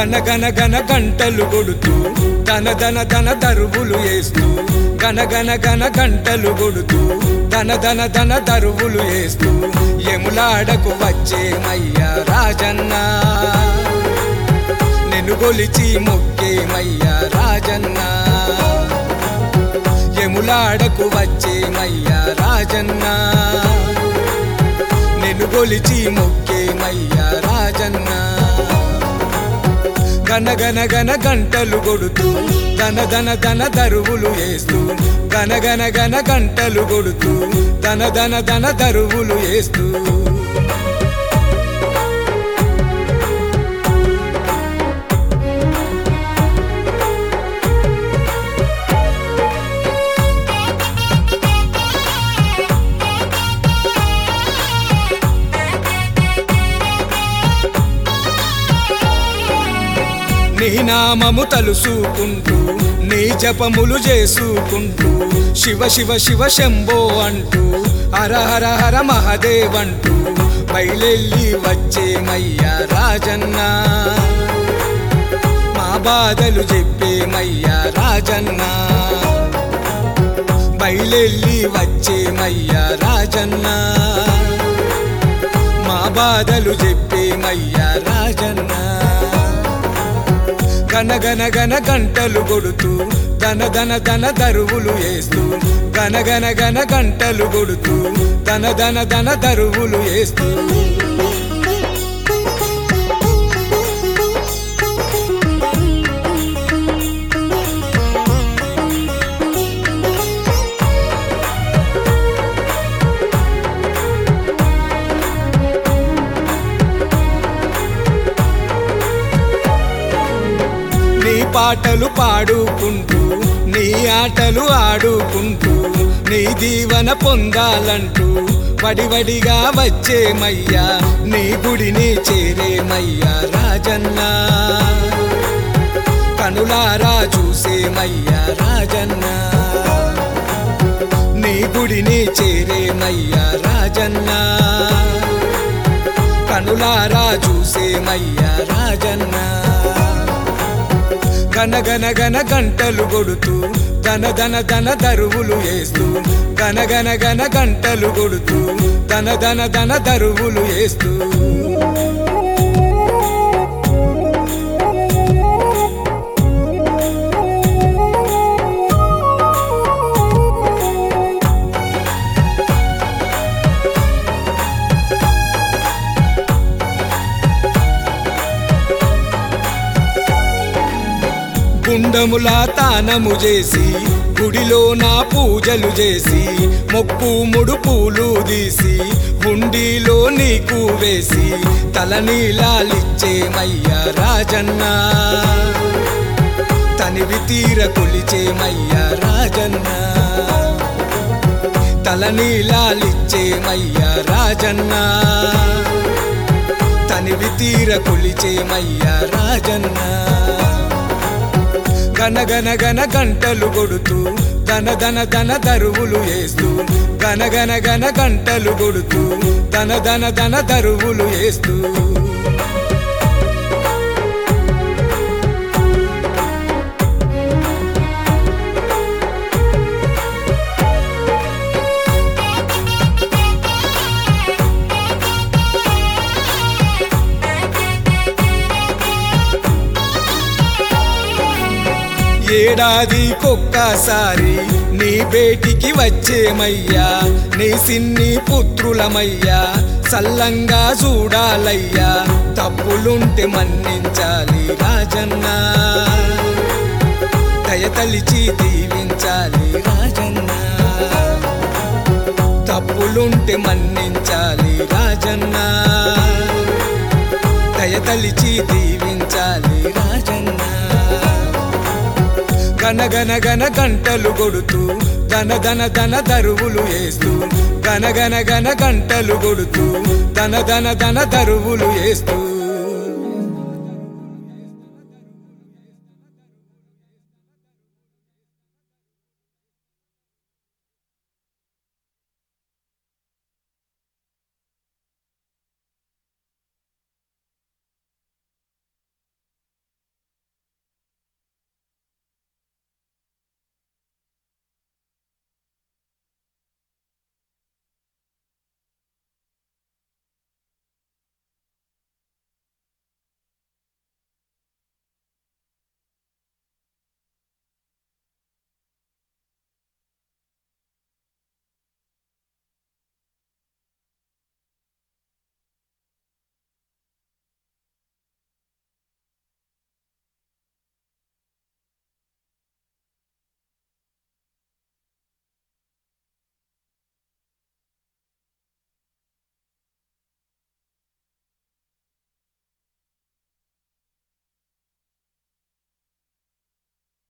గన గన గన గంటలు కొడుతూ ధన ధన ధన దరువులు వేస్తూ గన గన గన గంటలు కొడుతూ ధన ధన ధన దరువులు వేస్తూ ఎములాడకు వచ్చేమయ్యా రాజన్న నిన్ను గొలిచి మొక్కేమయ్యా రాజన్న ఎములాడకు వచ్చేమయ్యా రాజన్న నిన్ను గొలిచి మొక్కేమయ్యా రాజన్న గన గన గన గంటలు కొడుతూ ధన ధన ధన దరువులు వేస్తూ గన గన గన గంటలు కొడుతూ ధన ధన ధన దరువులు వేస్తూ నీ నామము తలుసుకుంటూ నీ జపములు చేసుకుంటూ శివ శివ శివ శంభో అంటూ హర హర హర మహదేవ్ అంటూ బయలెల్లి వచ్చేమయ్యా రాజన్న మా బాధలు చెప్పేమయ్యా రాజన్న బయలెల్లి వచ్చేమయ్యా రాజన్న మా బాధలు చెప్పేమయ్యా రాజన్న గన గన గన గంటలు కొడుతూ ధన ధన ధన దరువులు వేస్తూ గన గన గన గంటలు కొడుతూ ధన ధన ధన దరువులు వేస్తూ నీ పాటలు పాడుకుంటూ నీ ఆటలు ఆడుకుంటూ నీ దీవన పొందాలంటూ వడివడిగా వచ్చేమయ్యా నీ గుడిని చేరేమయ్యా రాజన్న కనులారా చూసేమయ్యా రాజన్న నీ గుడిని చేరేమయ్యా రాజన్న కనులారా చూసేమయ్యా రాజన్న గన గన గన గంటలు కొడుతూ ధన ధన ధన దరువులు వేస్తూ గన గన గన గంటలు కొడుతూ ధన ధన ధన దరువులు వేస్తూ గుండములా తానము చేసి గుడిలో నా పూజలు చేసి మొక్కు ముడుపులు తీసి హుండీలో నీకు వేసి తలనీలాలిచ్చేమయ్యా రాజన్న తనివి తీర కొలిచేమయ్యా రాజన్న తలనీలాలిచ్చేమయ్యా రాజన్న తనివి తీర కొలిచేమయ్యా రాజన్న గన గన గన గంటలు కొడుతూ ధన ధన ధన దరువులు వేస్తూ గన గన గన గంటలు కొడుతూ ధన ధన ధన దరువులు వేస్తూ ఏడాదికొక్కసారి నీ బేటికి వచ్చేమయ్యా నీ సిన్ని పుత్రులమయ్యా సల్లంగా చూడాలయ్యా తప్పులుంటే మన్నించాలి రాజన్న దయతలిచి దీవించాలి రాజన్న తప్పులుంటే మన్నించాలి రాజన్న దయతలిచి దీవించాలి రాజన్న గన గన గన గంటలు కొడుతూ ధన ధన ధన దరువులు వేస్తూ గన గన గన గంటలు కొడుతూ ధన ధన ధన దరువులు వేస్తూ